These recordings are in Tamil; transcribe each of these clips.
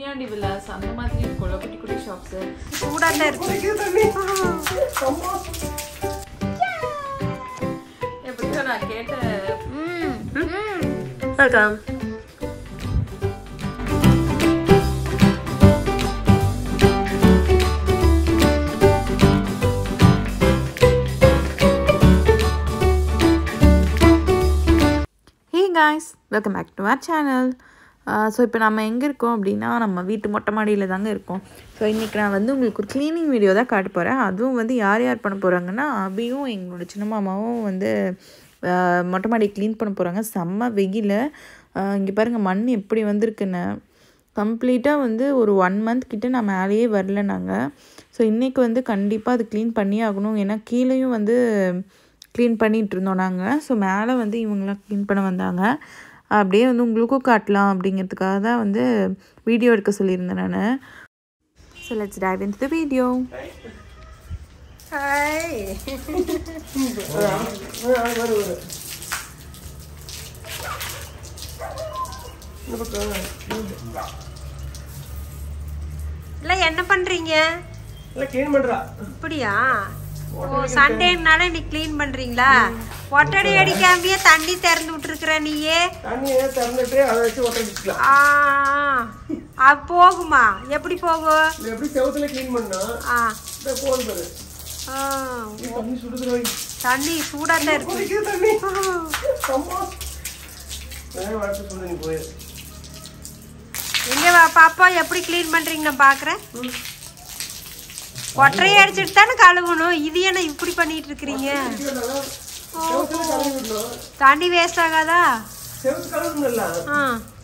முனியாண்டி விலாஸ் அந்த மாதிரி இருக்கும்ல குட்டி குட்டி ஷாப்ஸ் சூடாக தான் இருக்கு எப்படியோ நான் கேட்ட welcome hey guys welcome back to our channel so இப்போ நம்ம எங்கே இருக்கோம் அப்படின்னா நம்ம வீட்டு மொட்டை மாடியில் தாங்க இருக்கோம் ஸோ இன்றைக்கி நான் வந்து உங்களுக்கு ஒரு க்ளீனிங் வீடியோ தான் காட்ட போகிறேன் அதுவும் வந்து யார் யார் பண்ண போகிறாங்கன்னா அபியும் எங்களோட சின்ன மாமாவும் வந்து ஆஹ், மொட்டை மாடி க்ளீன் பண்ண போகிறாங்க செம்ம வெயில் இங்கே பாருங்கள் மண் எப்படி வந்திருக்குன்னு கம்ப்ளீட்டாக வந்து ஒரு ஒன் மந்த் கிட்ட நான் மேலேயே வரல நாங்கள் ஸோ இன்றைக்கி வந்து கண்டிப்பாக அது க்ளீன் பண்ணி ஆகணும் ஏன்னா கீழேயும் வந்து க்ளீன் பண்ணிகிட்டு இருந்தோம் நாங்கள் ஸோ மேலே வந்து இவங்களாம் க்ளீன் பண்ண வந்தாங்க அப்படியே வந்து உங்களுக்கும் காட்டலாம் அப்படிங்கிறதுக்காக தான் வந்து வீடியோ எடுக்க சொல்லியிருந்தேன் நான் so let's dive in the video hi இல்லை என்ன பண்ணுறீங்க இல்ல க்ளீன் பண்றா அப்படியா ஓ சண்டேனால நீ க்ளீன் பண்ணுறீங்களா ஒட்டடை அடிக்காமையே தண்ணி திறந்து விட்டுருக்குற நீயே தண்ணியை திறந்துட்டு அதை வச்சு ஒட்ட வச்சுக்கலாம் ஆ அது போகுமா எப்படி போகும் இது எப்படி செவத்துல க்ளீன் பண்ணா ஆ இந்த போன் பாரு ஆ, நீ தண்ணி சுடுதுற வை தண்ணி சூடாக தான் இருக்கு குடிக்கிற தண்ணி அம்மா வேற வாட்டு சொல்லு நீ போய் எங்க வா பாப்பா எப்படி க்ளீன் பண்றீங்க நான் பாக்குறேன் ஒற்றையை அடிச்சிட்டு தானே கழுவணும் இது என்ன இப்படி பண்ணிட்டு இருக்கிறீங்க செவத்துல கழுவி விடணும் தண்ணி வேஸ்ட் ஆகாதா செவத்து கழுவுணும்ல ஆ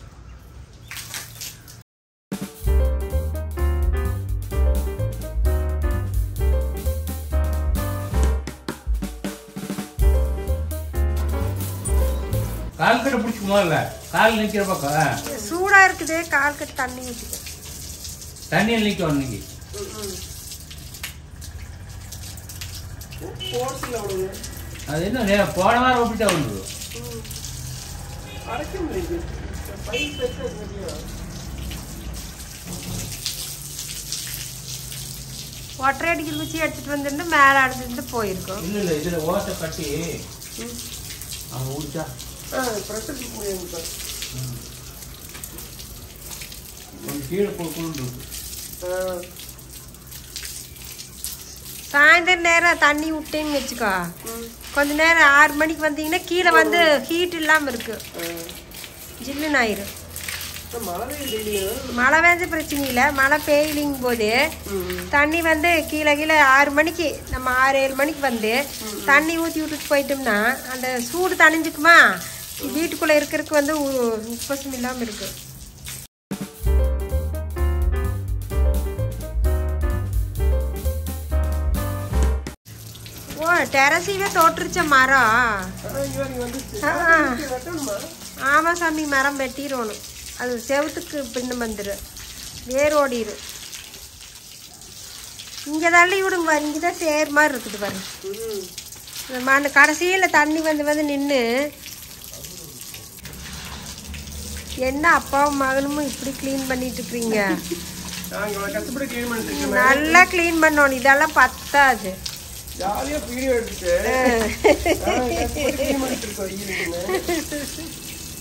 கால் கட்டை பிடிச்சிக்குமா இல்ல கால் நிக்கிற பக்கம் சூடா இருக்குது கால் கட்டு தண்ணி ஊற்றிக்க தண்ணியில் நிற்கும் இன்னைக்கு போர்ஸ்ல அவ்வளவு அது என்ன நே- போன வாரம் ஒப்பிட்டா வந்து அடைக்க முடியுது பைப் பெருசா இருக்கு ஒற்றை அடிக்கிற குச்சி எடுத்துட்டு வந்துட்டு மேலே அடிச்சுட்டு போயிருக்கோம் இல்ல இல்ல இதுல ஓட்டை கட்டி அவங்க ஊச்சா ஆ ப்ரெஷர் முடியாது இப்ப கொஞ்சம் கீழே கொடுக்கணும் இருக்கு ஆ சாயந்தரம் நேரம் தண்ணி விட்டேன்னு வச்சுக்கோ கொஞ்ச நேரம் ஆறு மணிக்கு வந்தீங்கன்னா கீழே வந்து ஹீட் இல்லாமல் இருக்கு ஜில்லுன்னு ஆயிரும் இப்ப மழை பெய்யுது மழை பெஞ்ச பிரச்சனை இல்லை மழை பெய்யலிங் போது தண்ணி வந்து கீழே கீழே ஆறு மணிக்கு நம்ம ஆறு ஏழு மணிக்கு வந்து தண்ணி ஊற்றி விட்டுட்டு போயிட்டோம்னா அந்த சூடு தணிஞ்சுக்குமா வீட்டுக்குள்ளே இருக்கிறதுக்கு வந்து உ- உப்பசம் இல்லாமல் இருக்கு ஓ டெரஸையே தோற்றுச்ச மரம் ஆனா இங்க நீ வந்து ஆ. வெட்டணுமா ஆமாம் சாமி மரம் வெட்டிடணும் அது செவுத்துக்கு பின்னு வந்துடும் வேர் ஓடிடும் இங்கே தள்ளி விடுங்க பாரு இங்கே தான் சேர் மாதிரி இருக்குது பாரு இந்த மண் கடைசியில் தண்ணி வந்து வந்து நின்று என்ன அப்பாவும் மகனும் இப்படி க்ளீன் பண்ணிட்டு இருக்கிறீங்க நாங்க இவ்வளவு கஷ்டப்பட்டு க்ளீன் பண்ணிட்டு இருக்கோம் நல்லா க்ளீன் பண்ணணும் இதெல்லாம் பத்தாது ஜாலியா வீடியோ எடுத்துட்டு நாங்க கஷ்டப்பட்டு க்ளீன் பண்ணிட்டு இருக்கோம் ஈவினிங்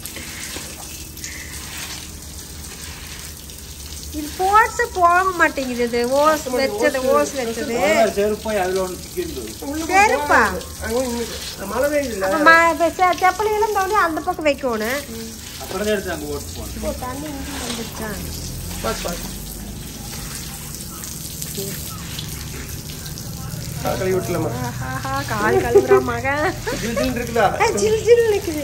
இது போட்ஸ் போக மாட்டேங்குது இது ஓஸ் வச்சது ஓஸ் வச்சது செருப்பாய் அதுல ஒன்று சிக்கிட்டு சரிப்பா அங்க இன்னைக்கு மழை பெய்யுதுல்ல அப்ப ம- இப்ப செ- செப்பலையெல்லாம் தோண்டி அந்த பக்கம் வைக்கணும் அப்புறம் தான் எடுத்து அங்கே ஓட்டு போகணும் ஓ, தண்ணி இங்கே வந்துருச்சா பாத்து பாத்து கால் கழுவி விட்டுலாமா ஆஹாஹா, கால் கழுவுறா மகன் ஜில் ஜில் இருக்குதா ஜில் ஜில் நிக்குது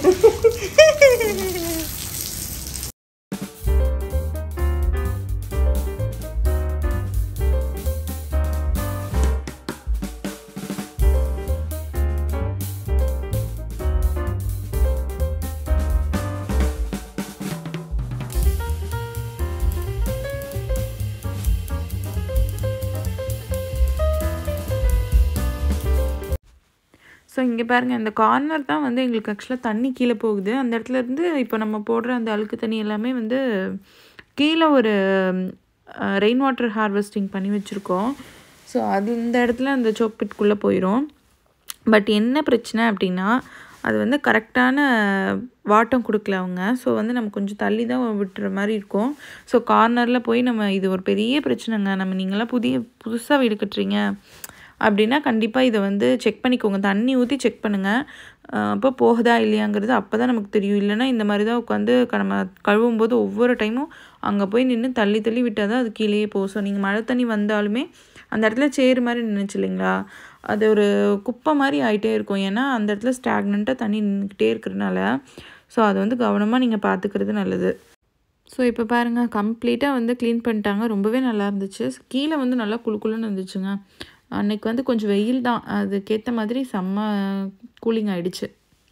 ஸோ இங்கே பாருங்கள் இந்த கார்னர் தான் வந்து எங்களுக்கு ஆக்சுவலாக தண்ணி கீழே போகுது அந்த இடத்துல இருந்து இப்போ நம்ம போடுற அந்த அழுக்கு தண்ணி எல்லாமே வந்து கீழே ஒரு ரெயின் வாட்டர் ஹார்வெஸ்டிங் பண்ணி வச்சுருக்கோம் ஸோ அது இந்த இடத்துல அந்த சோப்பிட்குள்ளே போயிடும் பட் என்ன பிரச்சனை அப்படின்னா அது வந்து கரெக்டான வாட்டம் கொடுக்கல அவங்க ஸோ வந்து நம்ம கொஞ்சம் தள்ளி தான் விட்டுற மாதிரி இருக்கும் ஸோ கார்னரில் போய் நம்ம இது ஒரு பெரிய பிரச்சனைங்க நம்ம நீங்களாம் புதிய புதுசாக வீடு கட்டுறீங்க அப்படின்னா கண்டிப்பாக இதை வந்து செக் பண்ணிக்கோங்க தண்ணி ஊற்றி செக் பண்ணுங்கள் அப்போ போகுதா இல்லையாங்கிறது அப்போ தான் நமக்கு தெரியும் இல்லைன்னா இந்த மாதிரி தான் உட்காந்து க- நம்ம கழுவும் போது ஒவ்வொரு டைமும் அங்கே போய் நின்று தள்ளி தள்ளி விட்டால் தான் அது கீழேயே போகும் ஸோ நீங்கள் மழை தண்ணி வந்தாலுமே அந்த இடத்துல சேறு மாதிரி நின்றுச்சு இல்லைங்களா அது ஒரு குப்பை மாதிரி ஆகிட்டே இருக்கும் ஏன்னா அந்த இடத்துல ஸ்டாக்னண்ட்டாக தண்ணி நின்றுக்கிட்டே இருக்கிறனால ஸோ அது வந்து கவனமாக நீங்கள் பார்த்துக்கிறது நல்லது ஸோ இப்போ பாருங்கள் கம்ப்ளீட்டாக வந்து க்ளீன் பண்ணிட்டாங்க ரொம்பவே நல்லா இருந்துச்சு கீழே வந்து நல்லா குளு குளுன்னு இருந்துச்சுங்க அன்னைக்கு வந்து கொஞ்சம் வெயில் தான் அதுக்கேற்ற மாதிரி செம்ம கூலிங் ஆயிடுச்சு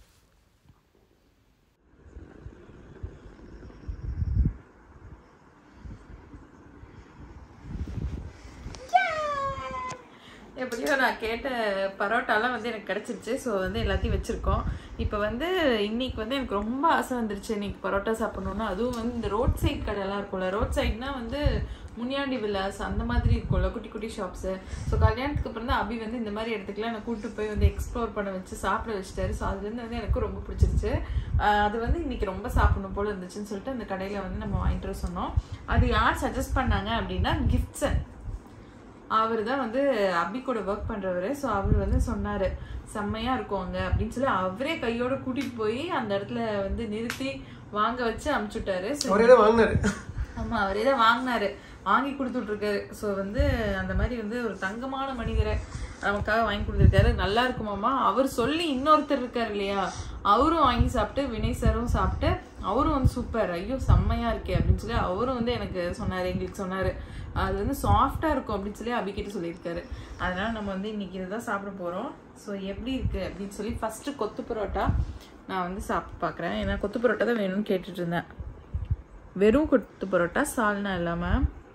எப்படியோ நான் கேட்ட பரோட்டாலாம் வந்து எனக்கு கிடச்சிருச்சு ஸோ வந்து எல்லாத்தையும் வச்சுருக்கோம் இப்போ வந்து இன்னைக்கு வந்து எனக்கு ரொம்ப ஆசை வந்துருச்சு இன்னைக்கு பரோட்டா சாப்பிடணும்னா அதுவும் வந்து இந்த ரோட் சைட் கடையெல்லாம் இருக்கும்ல ரோட் சைட்னா வந்து முனியாண்டி வில்லாஸ் அந்த மாதிரி இருக்கும்ல குட்டி குட்டி ஷாப்ஸு ஸோ கல்யாணத்துக்கு அப்புறம் தான் அபி வந்து இந்த மாதிரி இடத்துக்குலாம் நான் கூப்பிட்டு போய் வந்து எக்ஸ்ப்ளோர் பண்ண வச்சு சாப்பிட வச்சுட்டாரு ஸோ அதுலேருந்து வந்து எனக்கு ரொம்ப பிடிச்சிருச்சு ஆஹ் அது வந்து இன்னைக்கு ரொம்ப சாப்பிடணும் போல இருந்துச்சுன்னு சொல்லிட்டு அந்த கடையில் வந்து நம்ம வாங்கிட்டு வர சொன்னோம் அது யார் சஜஸ்ட் பண்ணாங்க அப்படின்னா கிஃப்ட்ஸன் அவர் தான் வந்து அபி கூட ஒர்க் பண்றவரு ஸோ அவர் வந்து சொன்னாரு செம்மையா இருக்கும் அங்க அப்படின்னு சொல்லி அவரே கையோட கூட்டிட்டு போய் அந்த இடத்துல வந்து நிறுத்தி வாங்க வச்சு அமுச்சுட்டாரு So, அவரே தான் வாங்கினாரு ஆமா அவரே தான் வாங்கினாரு வாங்கி கொடுத்துட்டு இருக்காரு ஸோ வந்து அந்த மாதிரி வந்து ஒரு தங்கமான மனிதரை நமக்காக வாங்கி கொடுத்துருக்காரு நல்லா இருக்குமாமா அவர் சொல்லி இன்னொருத்தர் இருக்காரு இல்லையா அவரும் வாங்கி சாப்பிட்டு வினய் சாரும் சாப்பிட்டு அவரும் வந்து சூப்பர் ஐயோ செம்மையா இருக்கே அப்படின்னு சொல்லி அவரும் வந்து எனக்கு சொன்னாரு எங்களுக்கு சொன்னாரு அது வந்து சாஃப்டா இருக்கும் அப்படின்னு சொல்லி அபிகிட்ட சொல்லியிருக்காரு அதனால நம்ம வந்து இன்னைக்கு இதுதான் சாப்பிட போறோம் ஸோ எப்படி இருக்கு அப்படின்னு சொல்லி ஃபர்ஸ்ட் கொத்து பரோட்டா நான் வந்து சாப்பிட்டு பார்க்குறேன் ஏன்னா கொத்து பரோட்டா தான் வேணும்னு கேட்டுட்டு இருந்தேன் வெறும் கொத்து பரோட்டா சால்னா இல்லாம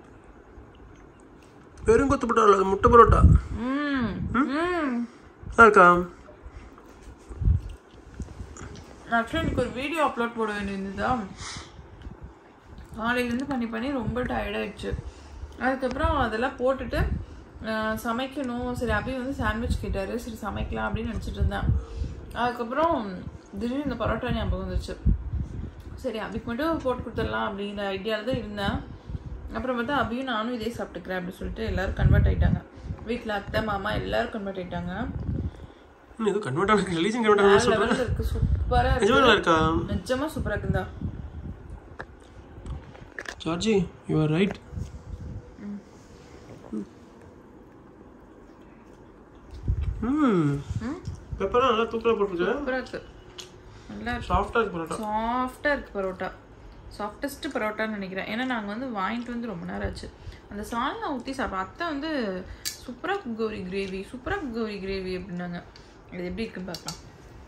வெறும் கொத்து பரோட்டா இல்லை முட்டை பரோட்டா ம் ம் நல்லா இருக்கா ஆக்சுவலி எனக்கு ஒரு வீடியோ அப்லோட் போட வேண்டியிருந்ததா காலையிலேருந்து பண்ணி பண்ணி ரொம்ப டயர்டாயிடுச்சு அதுக்கப்புறம் அதெல்லாம் போட்டுட்டு ஆஹ், சமைக்கணும் சரி அபி வந்து சாண்ட்விச் கேட்டாரு சரி சமைக்கலாம் அப்படின்னு நினச்சிட்டு இருந்தேன் அதுக்கப்புறம் திடீர்னு இந்த பரோட்டா ஞாபகம் வந்துச்சு சரி அபிக்கு மட்டும் போட்டு கொடுத்துடலாம் அப்படிங்கிற ஐடியாவில் தான் இருந்தேன் அப்புறம் பார்த்தா அபியும் நானும் இதே சாப்பிட்டுக்கிறேன் அப்படின்னு சொல்லிட்டு எல்லாரும் கன்வெர்ட் ஆயிட்டாங்க வீட்டில் அத்தை மாமா எல்லாரும் கன்வெர்ட் ஆயிட்டாங்க இன்னும் ஏதோ கன்வெர்ட் ஆன ரிலீஜன் கன்வெர்ட் ஆன வேற லெவலில் இருக்கு சூப்பராக நிஜமா இருக்கு நல்லா இருக்கா நிஜமா சூப்பரா இருக்குந்தா ஜார்ஜி யூ ஆர் ரைட் ம் பெப்பர்லாம் நல்லா தூக்கலாக போட்டிருக்கேன் சூப்பரா இருக்கு நல்லா இருக்கு சாஃப்டாக இருக்கு பரோட்டா சாஃப்டா இருக்கு பரோட்டா சாஃப்டஸ்ட் பரோட்டான்னு நினைக்கிறேன் ஏன்னா நாங்கள் வந்து வாங்கிட்டு வந்து ரொம்ப நேரம் ஆச்சு அந்த சால்னா ஊற்றி சாப்பிட்டோம் அத்தை வந்து சூப்பராக கௌரி கிரேவி சூப்பராக கௌரி கிரேவி அப்படின்னாங்க இது எப்படி இருக்குன்னு பார்க்கலாம்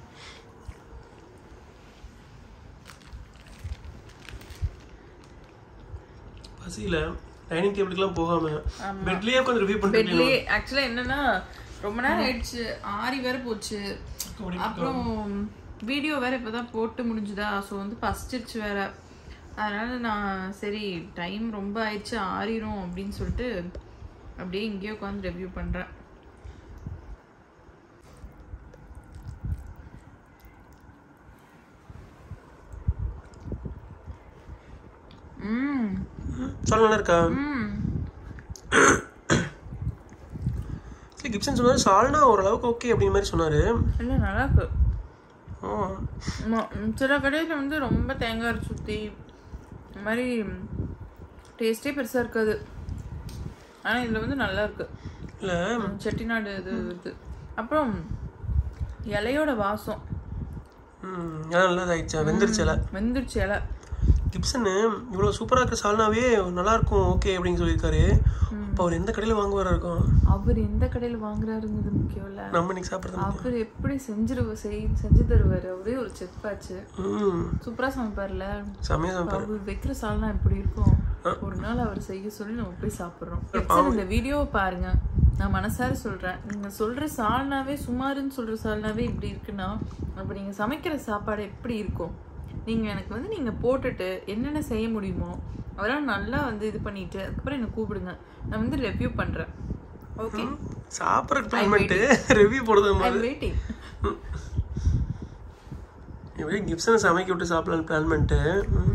பசியில் டைனிங் டேபிளுக்குலாம் போகாம பெட்லேயே உட்காந்து ரிவ்யூ பண்ணிட்டு பெட்லயே ஆக்சுவலாக என்னன்னா ரொம்ப நேரம் ஆயிடுச்சு ஆறி வேற போச்சு அப்புறம் வீடியோ வேற இப்பதான் போட்டு முடிஞ்சுதா ஸோ வந்து பசிச்சிருச்சு வேற அதனால நான் சரி டைம் ரொம்ப ஆயிடுச்சு ஆறிரும் அப்படின்னு சொல்லிட்டு அப்படியே இங்கேயே உட்காந்து ரிவ்யூ பண்றேன் ம் சொல்ல நல்லா இருக்கா ம் சரி கிப்சன் சொன்னாரு சால்னா ஓரளவுக்கு ஓகே அப்படிங்கிற மாதிரி சொன்னாரு இல்லை நல்லா இருக்கு ஆ ஆமா, ம், சில கடையில் வந்து ரொம்ப தேங்காய் அரைச்சி ஊற்றி இந்த மாதிரி டேஸ்டே பெருசாக இருக்காது ஆனால் இதில் வந்து நல்லா இருக்கு இல்லை ம், செட்டிநாடு இது இது அப்புறம் இலையோட வாசம் ம் எல்லாம் நல்லா இதாகிடுச்சா வெந்துருச்சு எல்லாம் வெந்துருச்சு இலை கிப்சனு இவ்வளோ சூப்பராக இருக்கிற சால்னாவே நல்லா இருக்கும் ஓகே அப்படின்னு சொல்லியிருக்காரு அப்போ அவர் எந்த கடையில் வாங்குவாரா இருக்கும் அவர் எந்த கடையில் வாங்குறாருங்கிறது முக்கியம் இல்லை நம்ம இன்னைக்கு சாப்பிட்றது அவர் எப்படி செஞ்சிருவ செய் செஞ்சு தருவார் அவரே ஒரு செஃப் ஆச்சு ம் சூப்பராக சமைப்பார்ல செம்மையாக சமைப்பார் அவர் வைக்கிற சால்னா எப்படி இருக்கும் ஒரு நாள் அவர் செய்ய சொல்லி நம்ம போய் சாப்பிடுறோம் சரி, இந்த வீடியோவை பாருங்க நான் மனசார சொல்றேன் நீங்க சொல்ற சால்னாவே சுமாருன்னு சொல்ற சால்னாவே இப்படி இருக்குன்னா அப்ப நீங்க சமைக்கிற சாப்பாடு எப்படி இருக்கும் நீங்கள் எனக்கு வந்து நீங்கள் போட்டுட்டு என்னென்ன செய்ய முடியுமோ அதெல்லாம் நல்லா வந்து இது பண்ணிட்டு அதுக்கப்புறம் என்னை கூப்பிடுங்க நான் வந்து ரெவ்யூ பண்ணுறேன் ஓகே சாப்பிட்றதுக்கு பிளான் பண்ணிட்டு ரிவ்யூ போடுறது ஐ வெயிட்டிங் எப்படி கிப்சனை சமைக்க விட்டு சாப்பிடலாம்னு பிளான் பண்ணிட்டு ம்.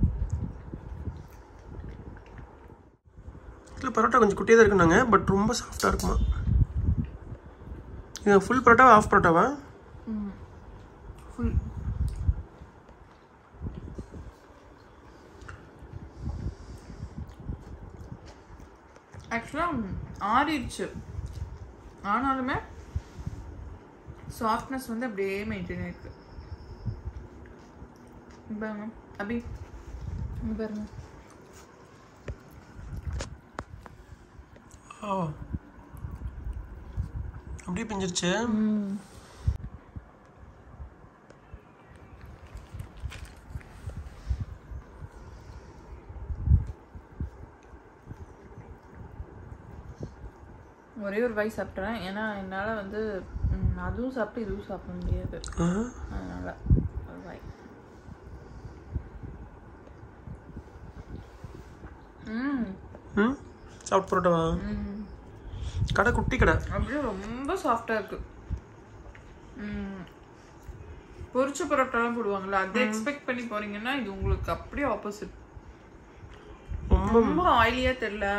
இதில் பரோட்டா கொஞ்சம் குட்டியாக தான் இருக்குனாங்க பட் ரொம்ப சாஃப்டாக இருக்குமா இது ஃபுல் பரோட்டாவா ஆஃப் பரோட்டாவா ஃபுல் ஆக்சுவலாக ஆறிடுச்சு ஆனாலுமே சாஃப்ட்னஸ் வந்து அப்படியே மெயின்டைன் ஆயிருக்கு இங்க பாருங்க அபி இங்க பாருங்க ஓ அப்படியே பிஞ்சிருச்சு ஒரே ஒரு வாய் சாப்பிட்றேன் ஏன்னா என்னால் வந்து ம், அதுவும் சாப்பிட்டு இதுவும் சாப்பிட முடியாது ஆ, அதனால ஒரு வாய் ம் ம் சாப்பிட்டு பரோட்டாவா ம் கடை குட்டி கடை அப்படியே ரொம்ப சாஃப்டாக இருக்கு ம். பொரிச்ச பரோட்டாலாம் போடுவாங்கல்ல அதை எக்ஸ்பெக்ட் பண்ணி போறீங்கன்னா இது உங்களுக்கு அப்படியே ஆப்போசிட் ரொம்ப ஆயிலியா தெரியல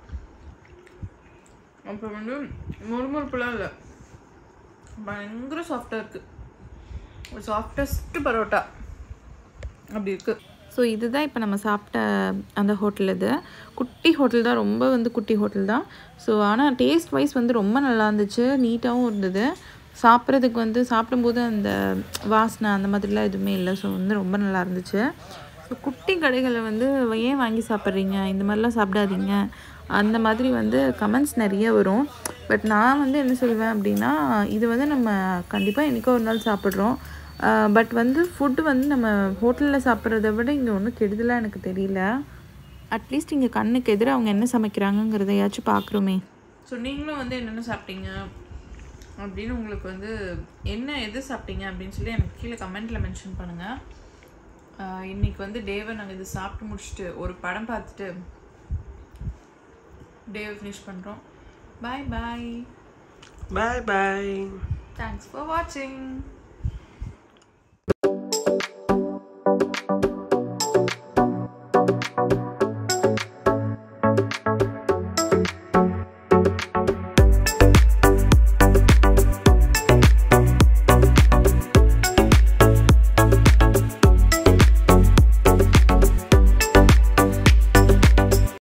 அப்புறம் வந்து முறுமுறுப்புலாம் இல்லை பயங்கர சாஃப்டாக இருக்கு சாஃப்டஸ்ட் பரோட்டா அப்படி இருக்கு ஸோ இதுதான் இப்போ நம்ம சாப்பிட்ட அந்த ஹோட்டல் இது குட்டி ஹோட்டல் தான் ரொம்ப வந்து குட்டி ஹோட்டல் தான் ஸோ ஆனால் டேஸ்ட் வைஸ் வந்து ரொம்ப நல்லா இருந்துச்சு நீட்டாகவும் இருந்தது சாப்பிட்றதுக்கு வந்து சாப்பிடும்போது அந்த வாசனை அந்த மாதிரிலாம் எதுவுமே இல்லை ஸோ வந்து ரொம்ப நல்லா இருந்துச்சு ஸோ குட்டி கடைகளை வந்து ஏன் வாங்கி சாப்பிட்றீங்க இந்த மாதிரிலாம் சாப்பிடாதீங்க அந்த மாதிரி வந்து கமெண்ட்ஸ் நிறைய வரும் பட் நான் வந்து என்ன சொல்லுவேன் அப்படின்னா இது வந்து நம்ம கண்டிப்பாக என்றைக்கோ ஒரு நாள் சாப்பிட்றோம் பட் வந்து ஃபுட்டு வந்து நம்ம ஹோட்டலில் சாப்பிட்றத விட இங்கே ஒன்றும் கெடுதலாக எனக்கு தெரியல அட்லீஸ்ட் இங்கே கண்ணுக்கு எதிர அவங்க என்ன சமைக்கிறாங்கங்கிறதையாச்சும் பார்க்குறோமே ஸோ நீங்களும் வந்து என்னென்ன சாப்பிட்டீங்க அப்படின்னு உங்களுக்கு வந்து என்ன எது சாப்பிட்டீங்க அப்படின்னு சொல்லி எனக்கு கீழே கமெண்ட்டில் மென்ஷன் பண்ணுங்கள் இன்னைக்கு வந்து டேவை நாங்கள் இது சாப்பிட்டு முடிச்சுட்டு ஒரு படம் பார்த்துட்டு டேவை ஃபினிஷ் பண்ணுறோம் பாய் பாய் பாய் பாய் தேங்க்ஸ் ஃபார் வாட்சிங்